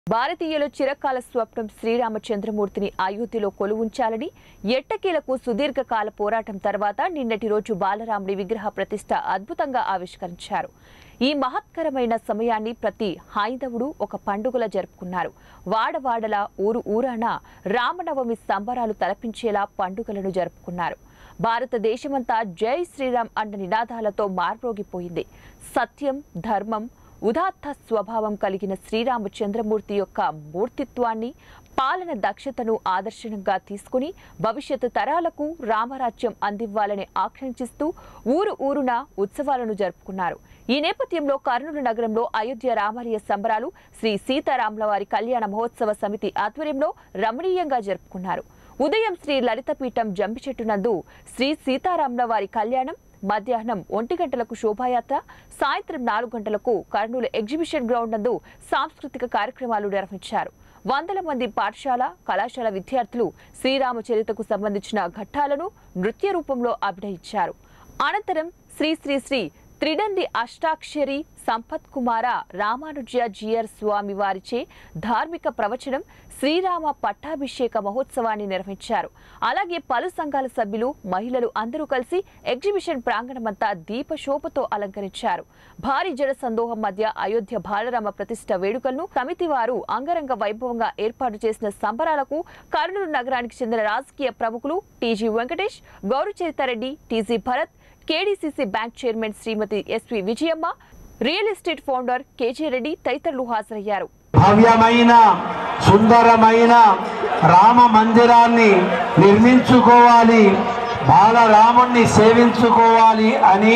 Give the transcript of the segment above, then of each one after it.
భారతీయుల చిరకాల స్వప్నం శ్రీరామచంద్రమూర్తిని అయోధ్యలో కొలువుంచాలని ఎట్టకేలకు సుదీర్ఘకాల పోరాటం తర్వాత నిన్నటి రోజు బాలరాముడి విగ్రహ ప్రతిష్ట అద్భుతంగా ఆవిష్కరించారు ఈ మహత్కరమైన సమయాన్ని ప్రతి హైందవుడు ఒక పండుగలా జరుపుకున్నారు వాడవాడల ఊరు ఊరాన రామనవమి సంబరాలు తలపించేలా పండుగలను జరుపుకున్నారు భారతదేశమంతా జై శ్రీరామ్ అన్న నినాదాలతో మార్మోగిపోయింది సత్యం ధర్మం ఉదాత్త స్వభావం కలిగిన శ్రీరామచంద్రమూర్తి యొక్క మూర్తిత్వాన్ని పాలన దక్షతను ఆదర్శనంగా తీసుకుని భవిష్యత్తు తరాలకు రామరాజ్యం అందివ్వాలని ఆకాంక్షిస్తూ ఊరు ఊరున ఉత్సవాలను జరుపుకున్నారు ఈ నేపథ్యంలో కర్నూలు నగరంలో అయోధ్య రామాలయ సంబరాలు శ్రీ సీతారాముల వారి కళ్యాణ మహోత్సవ సమితి ఆధ్వర్యంలో రమణీయంగా జరుపుకున్నారు ఉదయం శ్రీ లలితపీఠం జంపిచెట్టు నందు శ్రీ సీతారాముల వారి కళ్యాణం మధ్యాహ్నం ఒంటి గంటలకు శోభాయాత్ర సాయంత్రం నాలుగు గంటలకు కర్నూలు ఎగ్జిబిషన్ గ్రౌండ్ నందు సాంస్కృతిక కార్యక్రమాలు నిర్వహించారు వందల మంది పాఠశాల కళాశాల విద్యార్థులు శ్రీరామ చరిత్రకు సంబంధించిన ఘట్టాలను నృత్య రూపంలో అభినయించారు అనంతరం శ్రీ శ్రీ శ్రీ త్రిడంది అష్టాక్షరి సంపత్ కుమార రామానుజ జియర్ స్వామి వారిచే ధార్మిక ప్రవచనం శ్రీరామ పట్టాభిషేక మహోత్సవాన్ని నిర్వహించారు అలాగే పలు సంఘాల సభ్యులు మహిళలు అందరూ కలిసి ఎగ్జిబిషన్ ప్రాంగణమంతా దీపశోభతో అలంకరించారు భారీ జన సందోహం మధ్య అయోధ్య బాలరామ ప్రతిష్ట వేడుకలను సమితి వారు అంగరంగ వైభవంగా ఏర్పాటు చేసిన సంబరాలకు కర్నూలు నగరానికి చెందిన రాజకీయ ప్రముఖులు TG Venkatesh Gowru Charitha Reddy TG Bharath KDCC bank chairman Shrimati SV Vijayamma real estate founder KG Reddy తదితరులు హాజరయ్యారు భవ్యమైన సుందరమైన రామ మందిరాన్ని నిర్మించుకోవాలి బాలరాముణ్ణి సేవించుకోవాలి అని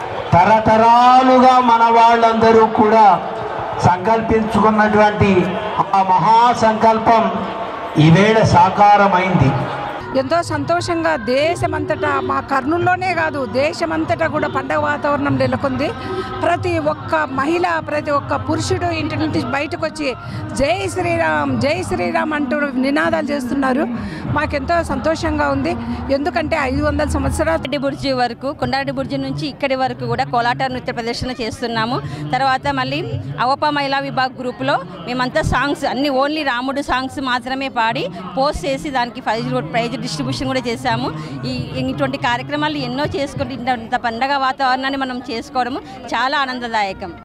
తరతరాలుగా మన వాళ్ళందరూ కూడా సంకల్పించుకున్నటువంటి ఆ మహాసంకల్పం ఈవేళ సాకారమైంది ఎంతో సంతోషంగా దేశమంతటా మా కర్నూలులోనే కాదు దేశమంతటా కూడా పండగ వాతావరణం నెలకొంది ప్రతి ఒక్క మహిళ ప్రతి ఒక్క పురుషుడు ఇంటి నుంచి బయటకు వచ్చి జై శ్రీరామ్ జై శ్రీరామ్ అంటూ నినాదాలు చేస్తున్నారు మాకెంతో సంతోషంగా ఉంది ఎందుకంటే ఐదు వందల సంవత్సరాలు కొండారెడ్డి బుర్జి వరకు కొండారెడ్డి బుర్జి నుంచి ఇక్కడి వరకు కూడా కోలాట నృత్య ప్రదర్శన చేస్తున్నాము తర్వాత మళ్ళీ అవప మహిళా విభాగ్ గ్రూప్లో మేమంతా సాంగ్స్ అన్ని ఓన్లీ రాముడు సాంగ్స్ మాత్రమే పాడి పోస్ట్ చేసి దానికి ప్రైజ్ ప్రైజ్ డిస్ట్రిబ్యూషన్ కూడా చేశాము ఈ ఇటువంటి కార్యక్రమాలు ఎన్నో చేసుకుంటే ఇంత పండగ వాతావరణాన్ని మనం చేసుకోవడము చాలా ఆనందదాయకం